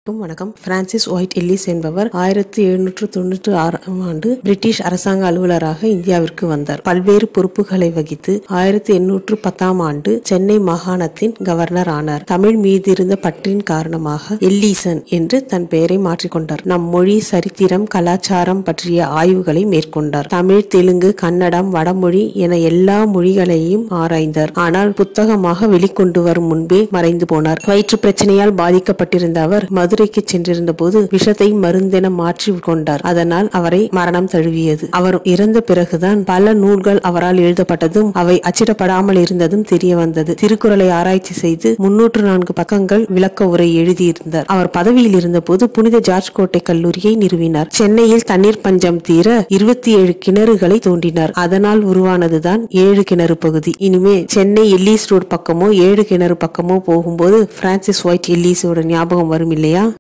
அனைவருக்கும் வணக்கம் Francis white Ellis என்பவர் ஆயிரத்தி எழுநூற்று தொண்ணூற்று ஆறாம் ஆண்டு பிரிட்டிஷ் அரசாங்க அலுவலராக இந்தியாவிற்கு வந்தார் பல்வேறு பொறுப்புகளை வகித்து ஆயிரத்தி எண்ணூற்று பத்தாம் ஆண்டு சென்னை மாகாணத்தின் கவர்னர் ஆனார் தமிழ் மீது இருந்த பற்றின் காரணமாக எல்லீசன் என்று தன் பெயரை மாற்றிக்கொண்டார் நம் மொழி சரித்திரம் கலாச்சாரம் பற்றிய ஆய்வுகளை மேற்கொண்டார் தமிழ் தெலுங்கு கன்னடம் வடமொழி என எல்லா மொழிகளையும் ஆராய்ந்தார் ஆனால் புத்தகமாக வெளிக்கொண்டு வரும் முன்பே மறைந்து போனார் வயிற்று பிரச்சனையால் பாதிக்கப்பட்டிருந்த அவர் மதுரைக்கு சென்றிருந்த போது விஷத்தை மருந்தென மாற்றி கொண்டார் அதனால் அவரை மரணம் தழுவியது அவர் இறந்த பிறகுதான் பல நூல்கள் அவரால் எழுதப்பட்டதும் அவை அச்சிடப்படாமல் இருந்ததும் தெரிய வந்தது திருக்குறளை ஆராய்ச்சி செய்து முன்னூற்று நான்கு பக்கங்கள் விளக்க உரை எழுதியிருந்தார் அவர் பதவியில் இருந்தபோது புனித ஜார்ஜ் கோட்டை கல்லூரியை நிறுவினார் சென்னையில் தண்ணீர் பஞ்சம் தீர இருபத்தி ஏழு கிணறுகளை தோண்டினார் அதனால் உருவானதுதான் ஏழு கிணறு பகுதி இனிமே சென்னை எல்லீஸ் ரோட் பக்கமோ ஏழு கிணறு பக்கமோ போகும்போது பிரான்சிஸ் ஒயிட் எல்லீஸோட ஞாபகம் வரும் இல்லையா